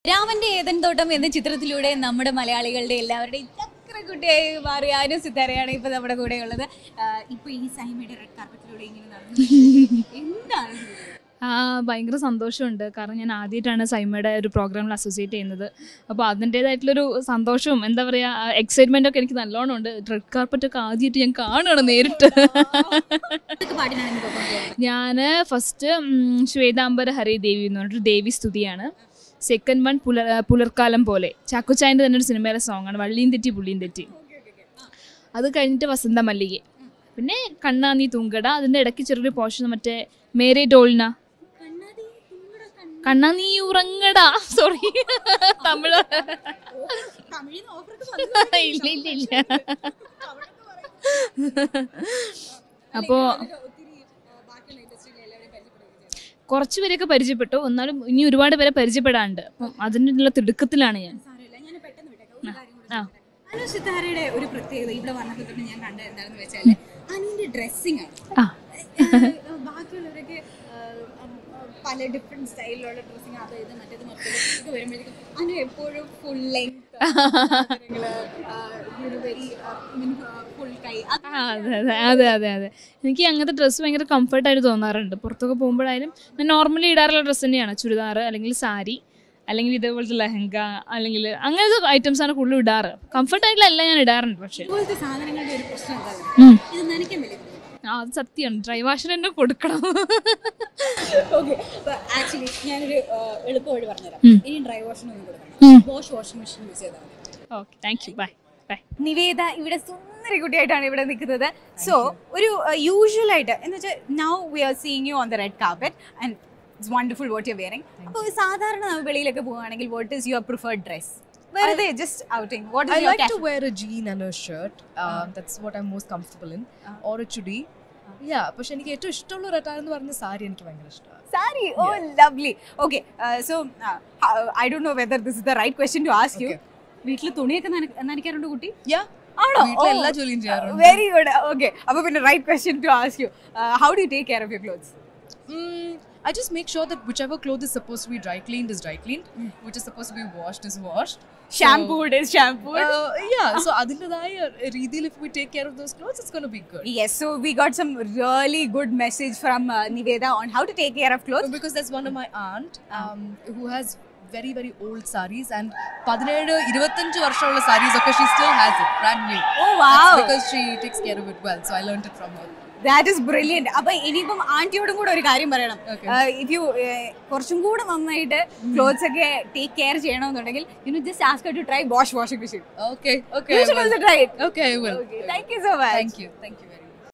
രാമന്റെ ഏതൻ തോട്ടം എന്ന ചിത്രത്തിലൂടെ നമ്മുടെ മലയാളികളുടെ എല്ലാവരുടെയും ചക്രക്കുട്ടിയായി മാറിയ അനു സിത്താരയാണ് ഇപ്പൊ നമ്മുടെ കൂടെ ഉള്ളത് ആഹ് ഇപ്പൊ ഈ സൈമയുടെ റെഡ് കാർപ്പറ്റിലൂടെ ഇങ്ങനെ നടന്നു എന്താണ് ഇത്? ആ ഭയങ്കര സന്തോഷമുണ്ട് കാരണം ഞാൻ ആദ്യമായിട്ടാണ് സൈമയുടെ ഒരു പ്രോഗ്രാമിൽ അസോസിയേറ്റ് ചെയ്യുന്നത് അപ്പോൾ അതിൻ്റേതായിട്ടുള്ളൊരു സന്തോഷവും എന്താ പറയുക എക്സൈറ്റ്മെൻ്റ് ഒക്കെ എനിക്ക് നല്ലോണം ഉണ്ട് റെഡ് കാർപ്പറ്റ് ഒക്കെ ആദ്യമായിട്ട് ഞാൻ കാണുകയാണ് നേരിട്ട് ഏതൊക്കെ പാട്ടിനാണ് ഇന്ന് perform ചെയ്യുന്നത്? ഞാൻ ഫസ്റ്റ് ശ്വേതാംബര ഹരേ ദേവി എന്ന് പറഞ്ഞിട്ട് ദേവി സ്തുതിയാണ് സെക്കൻഡ് വൺ പുലർ പുലർക്കാലം പോലെ ചാക്കുച്ചായൻ്റെ തന്നെ ഒരു സിനിമയിലെ സോങ്ങാണ് വള്ളിയും തെറ്റി പുള്ളിയും തെറ്റി അത് കഴിഞ്ഞിട്ട് വസന്ത മല്ലികെ പിന്നെ കണ്ണാ നീ തുങ്കട അതിൻ്റെ ഇടയ്ക്ക് ചെറിയൊരു പോർഷൻ മറ്റേ മേരെ ഡോൾന കണ്ണാടി, തുമ്പട കണ്ണ്. കണ്ണാ നീ ഉറങ്ങടാ സോറി തമിഴ് തമിഴിന്ന് offer ഒക്കെ വന്നു. ഇല്ല ഇല്ല ഇല്ല അപ്പോൾ ഒത്തിരി ആഹ് ബാക്കിയുള്ള ഇൻഡസ്ട്രിയിലെ എല്ലാവരെയും പരിചയപ്പെടുകയും ചെയ്തു. കുറച്ച് പേരെയൊക്കെ പരിചയപ്പെട്ടു എന്നാലും ഇനി ഒരുപാട് പേരെ പരിചയപ്പെടാനുണ്ട് അപ്പം അതിനുള്ള തിടുക്കത്തിലാണ് ഞാൻ സാരമില്ല, ഞാൻ പെട്ടെന്ന് വിട്ടേക്കാം. ഒരു കാര്യം കൂടി ആ. ചോദിക്കട്ടെ. അനു സിത്താരയുടെ ഒരു പ്രത്യേകത ഇവിടെ വന്നപ്പോൾ തൊട്ട് ഞാൻ കണ്ടത് എന്താണെന്ന് വെച്ചാൽ അനുവിന്റെ ഡ്രസ്സിംഗ് ആണ് ആ ഏഹ് ബാക്കിയുള്ളവരൊക്കെ ഏഹ് ഉം, പല ഡിഫറെന്റ് സ്റ്റൈലിലുള്ള ഡ്രസ്സിങ് അത് ഇത് മറ്റേത് മറ്റേത് ഒക്കെ വരുമ്പോഴേക്കും അനു എപ്പോഴും ഫുൾ ലെങ്ത് വെരി ഫുൾ കൈ അത് ആ, അതെ അതെ അതെ അതെ അതെ എനിക്ക് അങ്ങനത്തെ ഡ്രസ്സ് ഭയങ്കര കംഫർട്ടായിട്ട് തോന്നാറുണ്ട് പുറത്തൊക്കെ പോകുമ്പോഴായാലും ഞാൻ നോർമലി ഇടാറുള്ള ഡ്രസ്സ് തന്നെയാണ് ചുരിദാർ അല്ലെങ്കിൽ സാരി അല്ലെങ്കിൽ ഇതേപോലത്തെ ലെഹങ്ക അല്ലെങ്കിൽ അങ്ങനത്തെ ഐറ്റംസ് ആണ് കൂടുതലും ഇടാറ് കംഫർട്ടായിട്ടുള്ള ഞാൻ ഇടാറുണ്ട് പക്ഷേ ഇതുപോലത്തെ സാധനങ്ങളുടെ ഒരു പ്രശ്നം എന്താണ് ഉം. ഇത് നനയ്ക്കാൻ വലിയ ആ അത് സത്യമാണ് ഡ്രൈ വാഷിന് തന്നെ കൊടുക്കണം ഓക്കെ ആക്ച്വലി ഞാനൊരു ഏഹ്, എളുപ്പ വഴി പറഞ്ഞുതരാം ഉം. ഇനി ഡ്രൈ വാഷിനൊന്നും കൊടുക്കണം ഉം. വാഷ് വാഷിംഗ് മെഷീൻ യൂസ് ചെയ്താൽ മതി okay thank you bye bye Niveda ഇവിടെ സുന്ദരി കുട്ടിയായിട്ടാണ് ഇവിടെ നിൽക്കുന്നത് സോ ഒരു യൂഷ്വൽ ആയിട്ട് എന്ന് വെച്ചാൽ now we are seeing you on the red carpet and it's wonderful what you wearing അപ്പോൾ സാധാരണ നമ്മൾ വെളിയിലൊക്കെ പോവുകയാണെങ്കിൽ what is your preferred dress വെറുതെ just outing what I is your like to wear a jean and a shirt. Uh, That's what I'm most comfortable in. Or a chudi. Yeah, പക്ഷെ എനിക്ക് ഏറ്റവും ഇഷ്ടമുള്ള ഒരു attire എന്ന് പറഞ്ഞ സാരി എനിക്ക് ഭയങ്കര ഇഷ്ടമാണ് sari oh lovely okay so I don't know whether this is the right question to ask you വീട്ടിൽ തുണിയൊക്കെ നന- നനയ്ക്കാറുണ്ട് കുട്ടി യാ ആണോ വീട്ടിലെ എല്ലാ ജോലിയും ചെയ്യാറുണ്ട് വെരി ഗുഡ് ഓക്കെ അപ്പോൾ പിന്നെ right question to ask you how do take care of your clothes Mm, I just make sure that whichever cloth is supposed to be dry cleaned is dry cleaned, which is supposed to be washed is washed. Shampooed is shampooed Uh, yeah, so അതിൻ്റെതായ രീതിയിൽ if we take care of those clothes, it's going to be good. Yes, so we got some really good message from uh, Niveda on how to take care of clothes. because there's one of my aunt um, who has very very old saris and പതിനേഴ് ഇരുപത്തഞ്ച് വർഷമുള്ള saris ഒക്കെ she still has it brand new Oh That's wow, because she takes care of it well so I learned it from her that is brilliant. അപ്പൊ ഇനിയിപ്പം ആന്റിയോടും കൂടെ ഒരു കാര്യം പറയണം Okay. If you കുറച്ചും കൂടെ നന്നായിട്ട് ക്ലോത്ത്സ് ഒക്കെ ടേക്ക് കെയർ ചെയ്യണമെന്നുണ്ടെങ്കിൽ you know just ask to try wash washing machine okay okay you I should will. Also try it okay I will thank you so much thank you thank you very much